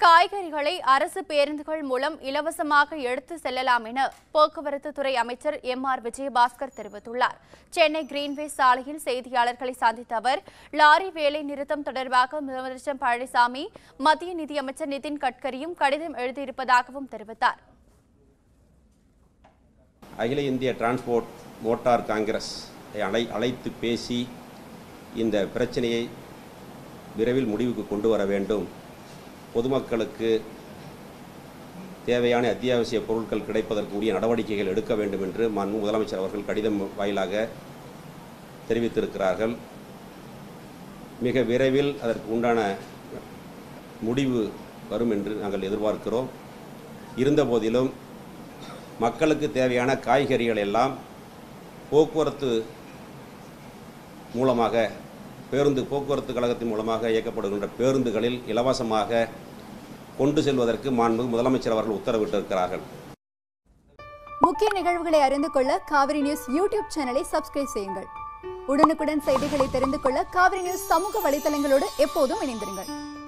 காய்கறிகளை அரசு பேருந்துகள் மூலம் இலவசமாக எடுத்து செல்லலாம் என போக்குவரத்து துறை அமைச்சர் எம் ஆர் விஜயபாஸ்கர் தெரிவித்துள்ளார் சென்னை கிரீன்வே சாலையில் செய்தியாளர்களை சந்தித்த அவர் லாரி வேலை நிறுத்தம் தொடர்பாக முதலமைச்சர் பழனிசாமி மத்திய நிதியமைச்சர் நிதின் கட்கரியும் கடிதம் எழுதியிருப்பதாகவும் தெரிவித்தார் அகில இந்திய டிரான்ஸ்போர்ட் மோட்டார் காங்கிரஸ் அழை அழைத்து பேசி இந்த பிரச்சனையை விரைவில் முடிவுக்கு கொண்டு வர வேண்டும் பொதுமக்களுக்கு தேவையான அத்தியாவசிய பொருட்கள் கிடைப்பதற்கு உரிய நடவடிக்கைகள் எடுக்க வேண்டும் என்று மாண்பு முதலமைச்சர் அவர்கள் கடிதம் வாயிலாக தெரிவித்திருக்கிறார்கள் மிக விரைவில் அதற்கு உண்டான முடிவு வரும் என்று நாங்கள் எதிர்பார்க்கிறோம் இருந்தபோதிலும் மக்களுக்கு தேவையான காய்கறிகள் எல்லாம் போக்குவரத்து மூலமாக பேருந்து போக்குவரத்து கழகத்தின் மூலமாக இயக்கப்படுகின்ற பேருந்துகளில் இலவசமாக கொண்டு செல்வதற்கு மாண்பு முதலமைச்சர் அவர்கள் உத்தரவிட்டிருக்கிறார்கள் முக்கிய நிகழ்வுகளை அறிந்து கொள்ள காவிரி நியூஸ் யூடியூப் சேனலை சப்ஸ்கிரைப் செய்யுங்கள் உடனுக்குடன் செய்திகளை தெரிந்து கொள்ள காவிரி நியூஸ் சமூக வலைதளங்களோடு எப்போதும் இணைந்திருங்கள்